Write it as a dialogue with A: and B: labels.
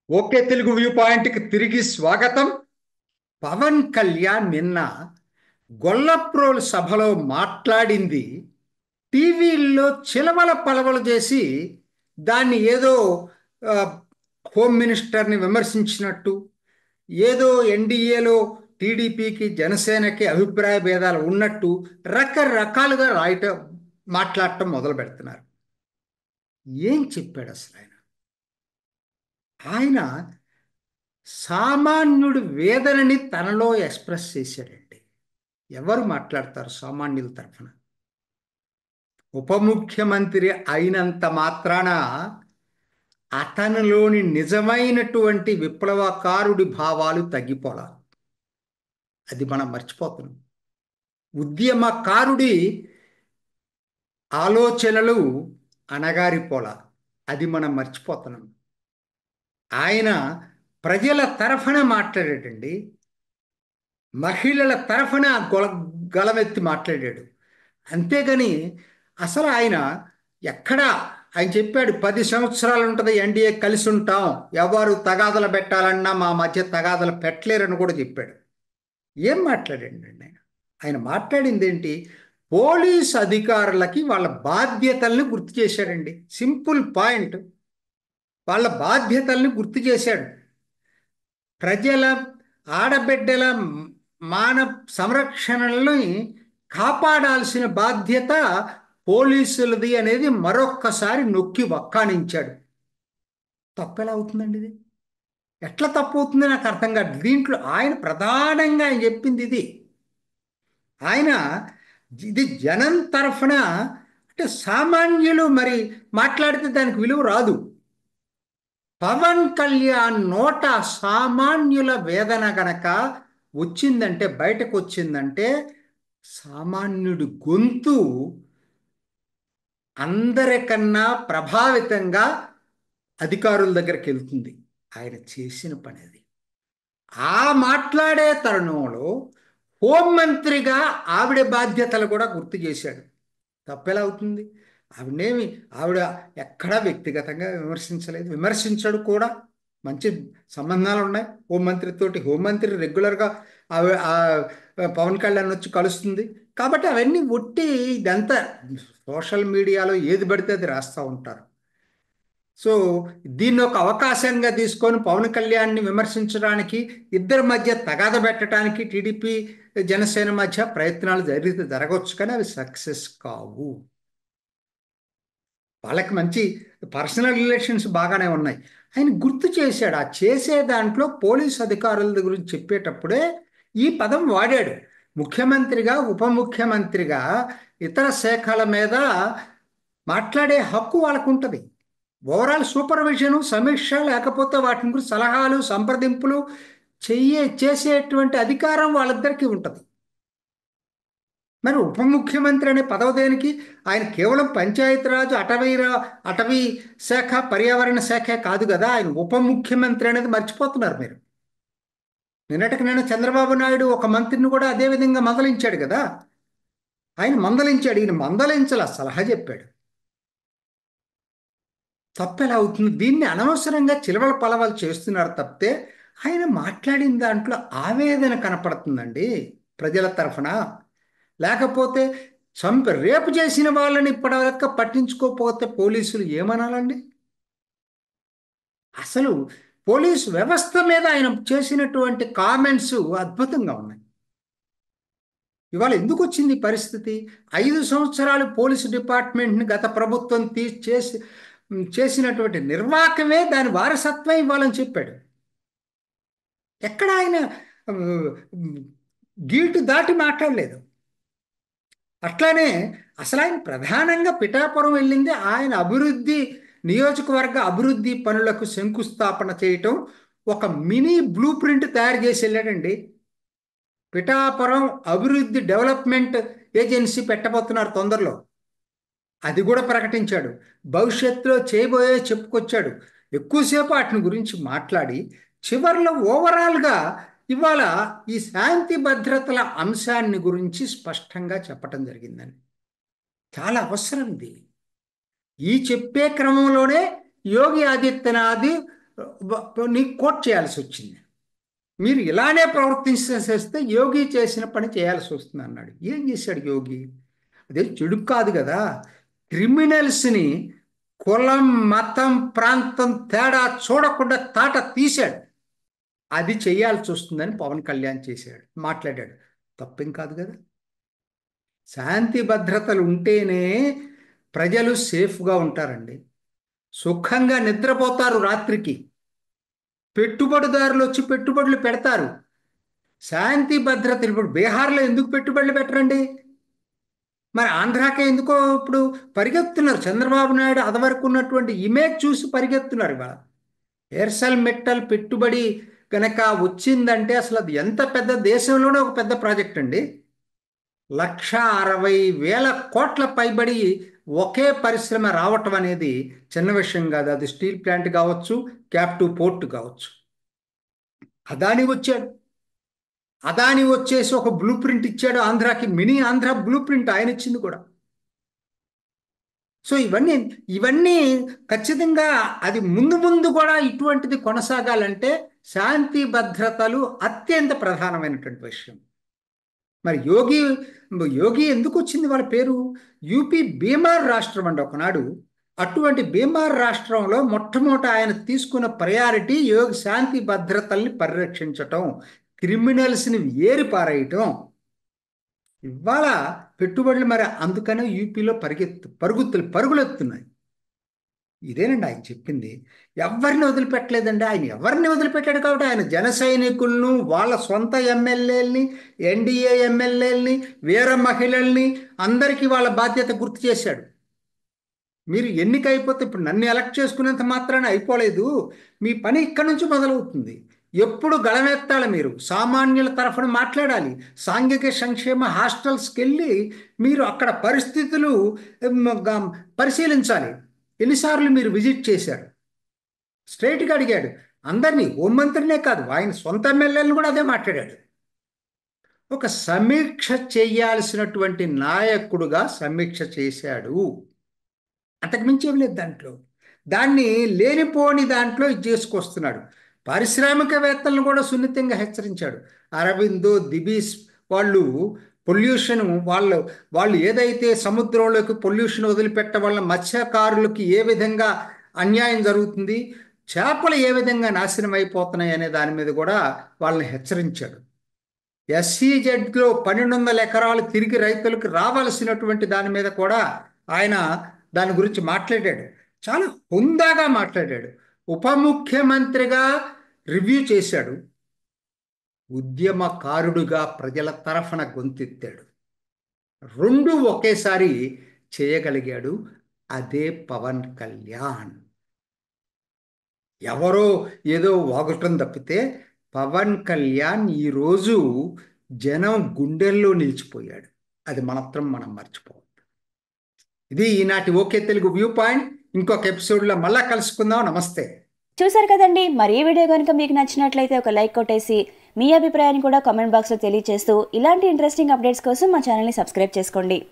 A: okay Telugu view పాయింట్కి తిరిగి స్వాగతం పవన్ కళ్యాణ్ నిన్న గొల్లప్రోలు సభలో మాట్లాడింది టీవీల్లో చిలవల పలవలు చేసి దాన్ని ఏదో ఆ, హోమ్ మినిస్టర్ని విమర్శించినట్టు ఏదో ఎన్డీఏలో టీడీపీకి జనసేనకి అభిప్రాయ భేదాలు ఉన్నట్టు రకరకాలుగా రాయటం మాట్లాడటం మొదలు పెడుతున్నారు ఏం చెప్పాడు అసలు ఆయన ఆయన సామాన్యుడి వేదనని తనలో ఎక్స్ప్రెస్ చేశాడండి ఎవరు మాట్లాడతారు సామాన్యుల తరఫున ఉప ముఖ్యమంత్రి అయినంత మాత్రాన అతనిలోని నిజమైనటువంటి విప్లవకారుడి భావాలు తగ్గిపోలా అది మనం మర్చిపోతున్నాం ఉద్యమకారుడి ఆలోచనలు అణగారిపోలా అది మనం మర్చిపోతున్నాం ఆయన ప్రజల తరఫున మాట్లాడాడండి మహిళల తరఫున గొల గలమెత్తి మాట్లాడాడు అంతేగాని అసలు ఆయన ఎక్కడా ఆయన చెప్పాడు పది సంవత్సరాలు ఉంటుంది ఎన్డీఏ కలిసి ఉంటాం ఎవరు తగాదలు పెట్టాలన్నా మా మధ్య తగాదలు పెట్టలేరని కూడా చెప్పాడు ఏం మాట్లాడండి ఆయన ఆయన మాట్లాడింది ఏంటి పోలీస్ అధికారులకి వాళ్ళ బాధ్యతల్ని గుర్తు చేశాడండి సింపుల్ పాయింట్ వాళ్ళ బాధ్యతల్ని గుర్తు చేశాడు ప్రజల ఆడబిడ్డల మాన సంరక్షణని కాపాడాల్సిన బాధ్యత పోలీసులది అనేది మరొక్కసారి నొక్కి వక్కానించాడు తప్పెలా అవుతుందండి ఇది ఎట్లా తప్పు అవుతుంది నాకు అర్థం కాదు దీంట్లో ఆయన ప్రధానంగా ఆయన చెప్పింది ఇది ఆయన ఇది జనం తరఫున అంటే సామాన్యులు మరి మాట్లాడితే దానికి విలువ రాదు పవన్ కళ్యాణ్ నోట సామాన్యుల వేదన గనక వచ్చిందంటే బయటకు వచ్చిందంటే సామాన్యుడి గొంతు అందరికన్నా ప్రభావితంగా అధికారుల దగ్గరికి వెళ్తుంది ఆయన చేసిన పని అది ఆ మాట్లాడే తరుణంలో హోంమంత్రిగా ఆవిడ బాధ్యతలు కూడా గుర్తు చేశాడు తప్పెలా అవుతుంది ఆవిడనేమి ఆవిడ ఎక్కడా వ్యక్తిగతంగా విమర్శించలేదు విమర్శించడు కూడా మంచి సంబంధాలు ఉన్నాయి హోంమంత్రితోటి హోంమంత్రి రెగ్యులర్గా ఆవి ఆ పవన్ కళ్యాణ్ వచ్చి కలుస్తుంది కాబట్టి అవన్నీ ఒట్టి ఇదంతా సోషల్ మీడియాలో ఏది పడితే అది రాస్తూ ఉంటారు సో దీన్ని ఒక అవకాశంగా తీసుకొని పవన్ కళ్యాణ్ని విమర్శించడానికి ఇద్దరి మధ్య తగాద పెట్టడానికి టీడీపీ జనసేన మధ్య ప్రయత్నాలు జరిగితే జరగవచ్చు కానీ అవి సక్సెస్ కావు వాళ్ళకి మంచి పర్సనల్ రిలేషన్స్ బాగానే ఉన్నాయి ఆయన గుర్తు చేశాడు ఆ చేసే దాంట్లో పోలీస్ అధికారుల గురించి చెప్పేటప్పుడే ఈ పదం వాడాడు ముఖ్యమంత్రిగా ఉప ముఖ్యమంత్రిగా ఇతర శాఖల మీద మాట్లాడే హక్కు వాళ్ళకు ఉంటుంది ఓవరాల్ సూపర్విజను సమీక్ష లేకపోతే వాటి గురించి సలహాలు సంప్రదింపులు చెయ్యే చేసేటువంటి అధికారం వాళ్ళిద్దరికీ ఉంటుంది మరి ఉప ముఖ్యమంత్రి అనే పదవి దేనికి ఆయన కేవలం పంచాయతీరాజ్ అటవీ అటవీ శాఖ పర్యావరణ శాఖ కాదు కదా ఆయన ఉప ముఖ్యమంత్రి అనేది మర్చిపోతున్నారు మీరు నిన్నటికి నేను చంద్రబాబు నాయుడు ఒక మంత్రిని కూడా అదే విధంగా మందలించాడు కదా ఆయన మందలించాడు ఈయన మందలించాల సలహా చెప్పాడు తప్పెలా అవుతుంది దీన్ని అనవసరంగా చిలవల పలవలు చేస్తున్నారు తప్పితే ఆయన మాట్లాడిన దాంట్లో ఆవేదన కనపడుతుందండి ప్రజల తరఫున లేకపోతే చంపి రేపు చేసిన వాళ్ళని ఇప్పటివరకు పట్టించుకోకపోతే పోలీసులు ఏమనాలండి అసలు పోలీసు వ్యవస్థ మీద ఆయన చేసినటువంటి కామెంట్స్ అద్భుతంగా ఉన్నాయి ఇవాళ ఎందుకు వచ్చింది ఈ పరిస్థితి ఐదు సంవత్సరాలు పోలీసు డిపార్ట్మెంట్ని గత ప్రభుత్వం తీ చేసి చేసినటువంటి నిర్వాహకమే దాని వారసత్వం ఇవ్వాలని చెప్పాడు ఎక్కడ ఆయన గీటు దాటి మాట్లాడలేదు అట్లానే అసలు ఆయన ప్రధానంగా పిఠాపురం వెళ్ళింది ఆయన అభివృద్ధి నియోజకవర్గ అభివృద్ధి పనులకు శంకుస్థాపన చేయటం ఒక మినీ బ్లూ ప్రింట్ తయారు చేసి వెళ్ళాడండి పిఠాపురం అభివృద్ధి డెవలప్మెంట్ ఏజెన్సీ పెట్టబోతున్నారు తొందరలో అది కూడా ప్రకటించాడు భవిష్యత్తులో చేయబోయే చెప్పుకొచ్చాడు ఎక్కువసేపు వాటిని గురించి మాట్లాడి చివరిలో ఓవరాల్గా ఇవాళ ఈ శాంతి భద్రతల అంశాన్ని గురించి స్పష్టంగా చెప్పటం జరిగిందని చాలా అవసరం ఇది ఈ చెప్పే క్రమంలోనే యోగి ఆదిత్యనాథ్ ని కోట్ చేయాల్సి వచ్చింది మీరు ఇలానే ప్రవర్తించేస్తే యోగి చేసిన పని చేయాల్సి వస్తుంది అన్నాడు ఏం చేశాడు యోగి అదే చెడు కాదు కదా క్రిమినల్స్ని కులం మతం ప్రాంతం తేడా చూడకుండా తాట తీశాడు అది చేయాల్సి వస్తుందని పవన్ కళ్యాణ్ చేశాడు మాట్లాడాడు తప్పేం కాదు కదా శాంతి భద్రతలు ఉంటేనే ప్రజలు సేఫ్గా ఉంటారండి సుఖంగా నిద్రపోతారు రాత్రికి పెట్టుబడిదారులు వచ్చి పెట్టుబడులు పెడతారు శాంతి భద్రతలు ఇప్పుడు బీహార్లో ఎందుకు పెట్టుబడులు పెట్టరండి మరి ఆంధ్రాకే ఎందుకో ఇప్పుడు పరిగెత్తున్నారు చంద్రబాబు నాయుడు అదవరకు ఉన్నటువంటి ఇమేజ్ చూసి పరిగెత్తున్నారు ఇవాళ ఎయిర్సెల్ మెట్టల్ పెట్టుబడి కనుక వచ్చిందంటే అసలు అది ఎంత పెద్ద దేశంలోనే ఒక పెద్ద ప్రాజెక్ట్ అండి లక్ష అరవై వేల కోట్ల పైబడి ఒకే పరిశ్రమ రావటం అనేది చిన్న విషయం కాదు అది స్టీల్ ప్లాంట్ కావచ్చు క్యాప్టివ్ పోర్ట్ కావచ్చు అదాని వచ్చాడు అదాని వచ్చేసి ఒక బ్లూ ప్రింట్ ఇచ్చాడు ఆంధ్రాకి మినీ ఆంధ్ర బ్లూ ప్రింట్ ఆయన ఇచ్చింది కూడా సో ఇవన్నీ ఇవన్నీ ఖచ్చితంగా అది ముందు ముందు కూడా ఇటువంటిది కొనసాగాలంటే శాంతి భద్రతలు అత్యంత ప్రధానమైనటువంటి విషయం మరి యోగి యోగి ఎందుకు వచ్చింది వాళ్ళ పేరు యూపీ బీమార్ రాష్ట్రం అండి ఒకనాడు అటువంటి బీమార్ రాష్ట్రంలో మొట్టమొదట ఆయన తీసుకున్న ప్రయారిటీ యోగి శాంతి భద్రతల్ని పరిరక్షించటం క్రిమినల్స్ని ఏరి పారేయటం ఇవాళ పెట్టుబడులు మరి అందుకనే యూపీలో పరిగెత్తు పరుగుతులు పరుగులెత్తున్నాయి ఇదేనండి ఆయన చెప్పింది ఎవరిని వదిలిపెట్టలేదండి ఆయన ఎవరిని వదిలిపెట్టాడు కాబట్టి ఆయన జన సైనికులను వాళ్ళ సొంత ఎమ్మెల్యేలని ఎన్డీఏ ఎమ్మెల్యేలని వీర మహిళల్ని అందరికీ వాళ్ళ బాధ్యత గుర్తు చేశాడు మీరు ఎన్నిక అయిపోతే ఇప్పుడు నన్ను ఎలక్ట్ చేసుకునేంత మాత్రాన అయిపోలేదు మీ పని ఇక్కడి నుంచి మొదలవుతుంది ఎప్పుడు గళమెత్తాలి మీరు సామాన్యుల తరఫున మాట్లాడాలి సాంఘిక సంక్షేమ హాస్టల్స్కి వెళ్ళి మీరు అక్కడ పరిస్థితులు పరిశీలించాలి ఎన్నిసార్లు మీరు విజిట్ చేశారు స్ట్రైట్గా అడిగాడు అందరినీ హోంమంత్రినే కాదు ఆయన సొంత ఎమ్మెల్యేలను కూడా అదే మాట్లాడాడు ఒక సమీక్ష చేయాల్సినటువంటి నాయకుడుగా సమీక్ష చేశాడు అంతకుమించి ఏం లేదు దాంట్లో దాన్ని లేనిపోని దాంట్లో ఇది చేసుకొస్తున్నాడు పారిశ్రామికవేత్తలను కూడా సున్నితంగా హెచ్చరించాడు అరవిందో దిబీస్ వాళ్ళు పొల్యూషన్ వాళ్ళు వాళ్ళు ఏదైతే సముద్రంలోకి పొల్యూషన్ వదిలిపెట్ట వల్ల మత్స్యకారులకి ఏ విధంగా అన్యాయం జరుగుతుంది చేపలు ఏ విధంగా నాశనం అయిపోతున్నాయి అనే దాని మీద కూడా వాళ్ళని హెచ్చరించాడు ఎస్సీజెడ్లో పన్నెండు వందల ఎకరాలు తిరిగి రైతులకు రావాల్సినటువంటి దాని మీద కూడా ఆయన దాని గురించి మాట్లాడాడు చాలా హుందాగా మాట్లాడాడు ఉప ముఖ్యమంత్రిగా రివ్యూ చేశాడు ఉద్యమకారుడుగా ప్రజల తరఫున గొంతెత్తాడు రెండు ఒకేసారి చేయగలిగాడు అదే పవన్ కళ్యాణ్ ఎవరో ఏదో వాగటం తప్పితే పవన్ కళ్యాణ్ ఈరోజు జనం గుండెల్లో నిలిచిపోయాడు అది మాత్రం మనం మర్చిపోవద్దు ఇది ఈనాటి ఓకే తెలుగు వ్యూ పాయింట్ ఇంకొక ఎపిసోడ్లో మళ్ళా కలుసుకుందాం నమస్తే
B: చూసారు కదండి మరి ఈ వీడియో కనుక మీకు నచ్చినట్లయితే ఒక లైక్ కొట్టేసి మీ అభిప్రాయాన్ని కూడా కామెంట్ బాక్స్లో తెలియజేస్తూ ఇలాంటి ఇంట్రెస్టింగ్ అప్డేట్స్ కోసం మా ఛానల్ని సబ్స్క్రైబ్ చేసుకోండి